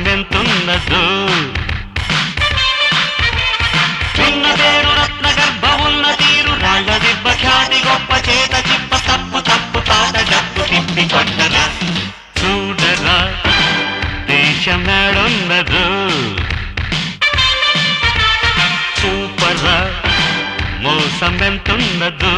మోసం ఎంతున్నదో చిన్న పేరు రత్న గర్భమున్న తీరు రాళ్ళ దిబ్బ ఖ్యాతి గొప్ప చేత చిప్ప తప్పు తప్పు తాట డప్పు తిప్పి కొట్టరా చూడరా దేశం నాడున్నదు సూపరా మోసం ఎంతున్నదు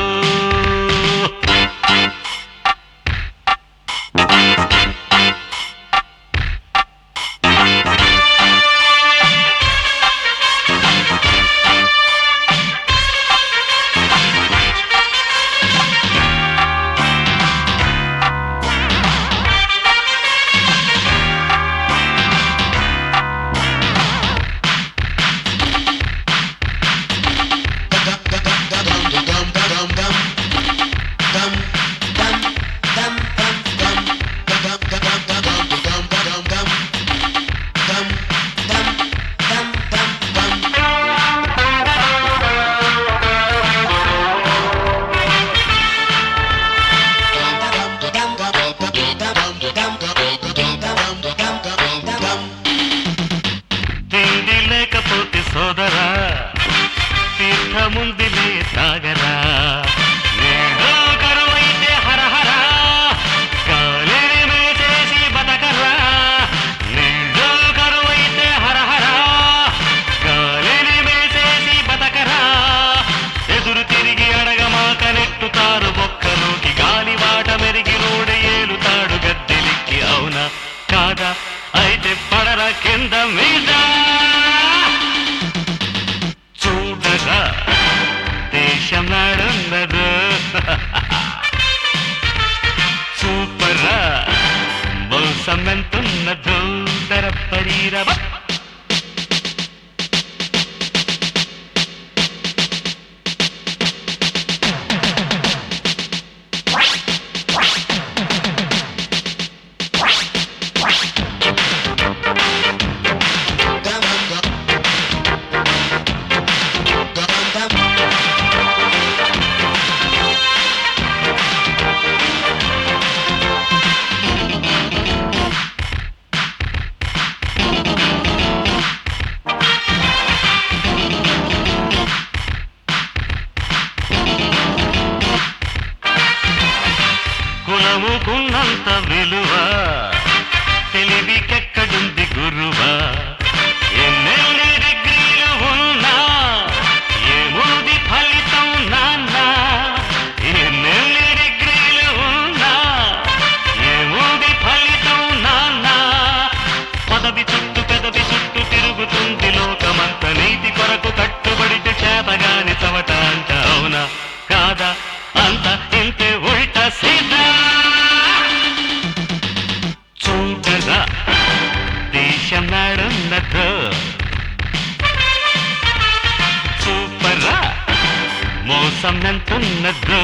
తిండి లేకపోతే సోదరా తీర్థముందిలే తాగరా నీడు కరువైతే హరహరా గాలిని మేచేసి బతకరా నీడు కరువైతే హరహరా గాలిని మేచేసి బతకరా ఎదురు తిరిగి అడగమాక నెట్టుతారు బొక్కలోకి గాలి వాట మెరిగి రోడి ఏలుతాడు గద్దెలిక్కి అవునా కాదా అయితే పడర కింద మీద చూడగా దేశం నాడున్నదు సూపరా మోసం ఎంతున్నదు ధర పరీరవ కులముకున్నంత విలువ తెలివికెక్కడుంది గురువా ఎన్నెన్ని డిగ్రీలు ఉన్నా ఏముంది ఫలితం నాన్న ఎన్నెన్ని డిగ్రీలు ఉన్నా ఏముంది ఫలితం నాన్న పదవి చుట్టూ పెదవి చుట్టూ తిరుగుతుంది లోకమంత నీతి కొరకు కట్టుబడితే చేతగాని చవట అంట అవునా కాదా అంత ఇంతే ఉల్ట సీదా చూడగా దేశం నాడున్నదో సూపరా మోసం ఎంతున్నదో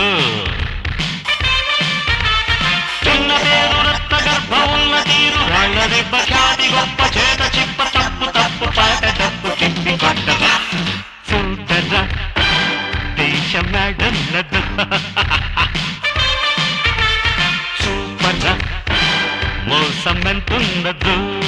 చిన్న పేరు రత్న గర్భమున్న తీరు రాళ్ళ దెబ్బ ఖ్యాతి గొప్ప చేత చిప్ప తప్పు తప్పు పాట డప్పు చిప్పి కొట్టరా చూడరా దేశం నాడున్నదు సూపరా మోసం ఎంతున్నదు